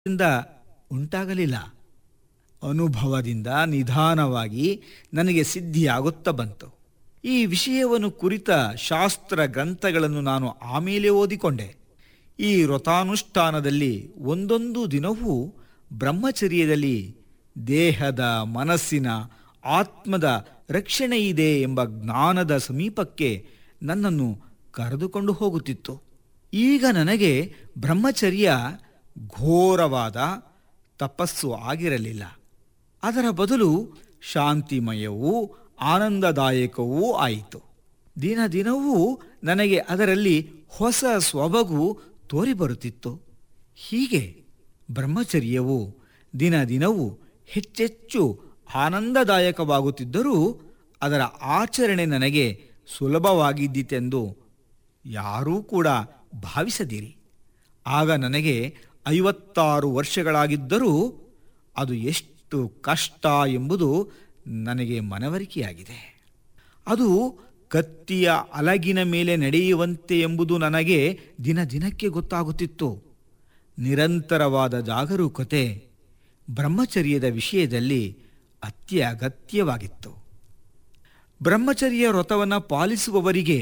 ದಿಂದ ಉಂಟಾಗಲಿಲ್ಲ ಅನುಭವದಿಂದ ನಿಧಾನವಾಗಿ ನನಗೆ ಸಿದ್ಧಿಯಾಗುತ್ತಾ ಬಂತು ಈ ವಿಷಯವನ್ನು ಕುರಿತ ಶಾಸ್ತ್ರ ಗ್ರಂಥಗಳನ್ನು ನಾನು ಆಮೇಲೆ ಓದಿಕೊಂಡೆ ಈ ವ್ರತಾನುಷ್ಠಾನದಲ್ಲಿ ಒಂದೊಂದು ದಿನವೂ ಬ್ರಹ್ಮಚರ್ಯದಲ್ಲಿ ದೇಹದ ಮನಸ್ಸಿನ ಆತ್ಮದ ರಕ್ಷಣೆ ಇದೆ ಎಂಬ ಜ್ಞಾನದ ಸಮೀಪಕ್ಕೆ ನನ್ನನ್ನು ಕರೆದುಕೊಂಡು ಹೋಗುತ್ತಿತ್ತು ಈಗ ನನಗೆ ಬ್ರಹ್ಮಚರ್ಯ ಘೋರವಾದ ತಪಸ್ಸು ಆಗಿರಲಿಲ್ಲ ಅದರ ಬದಲು ಶಾಂತಿಮಯವೂ ಆನಂದದಾಯಕವೂ ಆಯಿತು ದಿನ ದಿನವೂ ನನಗೆ ಅದರಲ್ಲಿ ಹೊಸ ಸೊಬಗು ತೋರಿಬರುತ್ತಿತ್ತು ಹೀಗೆ ಬ್ರಹ್ಮಚರ್ಯವು ದಿನ ದಿನವೂ ಹೆಚ್ಚೆಚ್ಚು ಆನಂದದಾಯಕವಾಗುತ್ತಿದ್ದರೂ ಅದರ ಆಚರಣೆ ನನಗೆ ಸುಲಭವಾಗಿದ್ದಿತೆಂದು ಯಾರೂ ಕೂಡ ಭಾವಿಸದಿರಿ ಆಗ ನನಗೆ ಐವತ್ತಾರು ವರ್ಷಗಳಾಗಿದ್ದರೂ ಅದು ಎಷ್ಟು ಕಷ್ಟ ಎಂಬುದು ನನಗೆ ಮನವರಿಕೆಯಾಗಿದೆ ಅದು ಕತ್ತಿಯ ಅಲಗಿನ ಮೇಲೆ ನಡೆಯುವಂತೆ ಎಂಬುದು ನನಗೆ ದಿನ ದಿನಕ್ಕೆ ಗೊತ್ತಾಗುತ್ತಿತ್ತು ನಿರಂತರವಾದ ಜಾಗರೂಕತೆ ಬ್ರಹ್ಮಚರ್ಯದ ವಿಷಯದಲ್ಲಿ ಅತ್ಯಗತ್ಯವಾಗಿತ್ತು ಬ್ರಹ್ಮಚರ್ಯ ವ್ರತವನ್ನು ಪಾಲಿಸುವವರಿಗೆ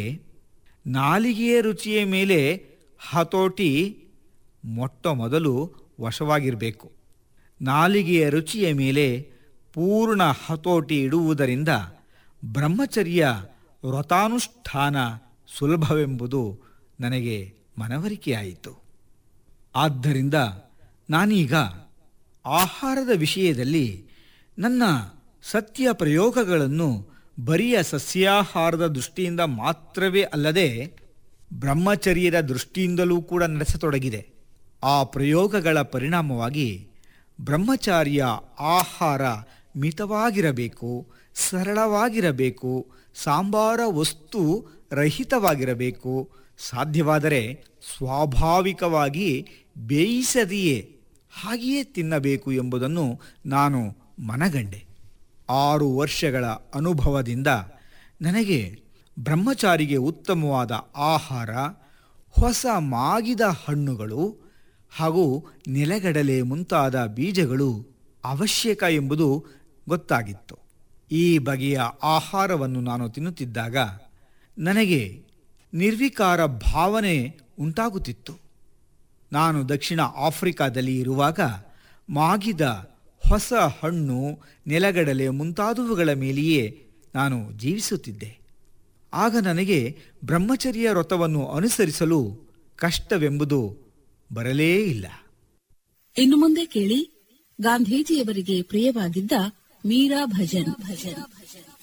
ನಾಲಿಗೆಯ ರುಚಿಯ ಮೇಲೆ ಹತೋಟಿ ಮೊಟ್ಟ ಮೊದಲು ವಶವಾಗಿರಬೇಕು ನಾಲಿಗೆಯ ರುಚಿಯ ಮೇಲೆ ಪೂರ್ಣ ಹತೋಟಿ ಇಡುವುದರಿಂದ ಬ್ರಹ್ಮಚರ್ಯ ವ್ರತಾನುಷ್ಠಾನ ಸುಲಭವೆಂಬುದು ನನಗೆ ಮನವರಿಕೆಯಾಯಿತು ಆದ್ದರಿಂದ ನಾನೀಗ ಆಹಾರದ ವಿಷಯದಲ್ಲಿ ನನ್ನ ಸತ್ಯ ಪ್ರಯೋಗಗಳನ್ನು ಬರಿಯ ಸಸ್ಯಾಹಾರದ ದೃಷ್ಟಿಯಿಂದ ಮಾತ್ರವೇ ಅಲ್ಲದೆ ಬ್ರಹ್ಮಚರ್ಯದ ದೃಷ್ಟಿಯಿಂದಲೂ ಕೂಡ ನಡೆಸತೊಡಗಿದೆ ಆ ಪ್ರಯೋಗಗಳ ಪರಿಣಾಮವಾಗಿ ಬ್ರಹ್ಮಚಾರ್ಯ ಆಹಾರ ಮಿತವಾಗಿರಬೇಕು ಸರಳವಾಗಿರಬೇಕು ಸಾಂಬಾರ ವಸ್ತು ರಹಿತವಾಗಿರಬೇಕು ಸಾಧ್ಯವಾದರೆ ಸ್ವಾಭಾವಿಕವಾಗಿ ಬೇಯಿಸದೆಯೇ ಹಾಗೆಯೇ ತಿನ್ನಬೇಕು ಎಂಬುದನ್ನು ನಾನು ಮನಗಂಡೆ ಆರು ವರ್ಷಗಳ ಅನುಭವದಿಂದ ನನಗೆ ಬ್ರಹ್ಮಚಾರಿಗೆ ಉತ್ತಮವಾದ ಆಹಾರ ಹೊಸ ಮಾಗಿದ ಹಣ್ಣುಗಳು ಹಾಗೂ ನೆಲಗಡಲೆ ಮುಂತಾದ ಬೀಜಗಳು ಅವಶ್ಯಕ ಎಂಬುದು ಗೊತ್ತಾಗಿತ್ತು ಈ ಬಗೆಯ ಆಹಾರವನ್ನು ನಾನು ತಿನ್ನುತ್ತಿದ್ದಾಗ ನನಗೆ ನಿರ್ವಿಕಾರ ಭಾವನೆ ಉಂಟಾಗುತ್ತಿತ್ತು ನಾನು ದಕ್ಷಿಣ ಆಫ್ರಿಕಾದಲ್ಲಿ ಇರುವಾಗ ಮಾಗಿದ ಹೊಸ ಹಣ್ಣು ನೆಲಗಡಲೆ ಮುಂತಾದವುಗಳ ಮೇಲೆಯೇ ನಾನು ಜೀವಿಸುತ್ತಿದ್ದೆ ಆಗ ನನಗೆ ಬ್ರಹ್ಮಚರ್ಯ ವ್ರತವನ್ನು ಅನುಸರಿಸಲು ಕಷ್ಟವೆಂಬುದು ಬರಲೇ ಇಲ್ಲ ಇನ್ನು ಮುಂದೆ ಕೇಳಿ ಗಾಂಧೀಜಿಯವರಿಗೆ ಪ್ರಿಯವಾಗಿದ್ದ ಮೀರಾ ಭಜನ್ ಭಜನ್ ಭಜನ್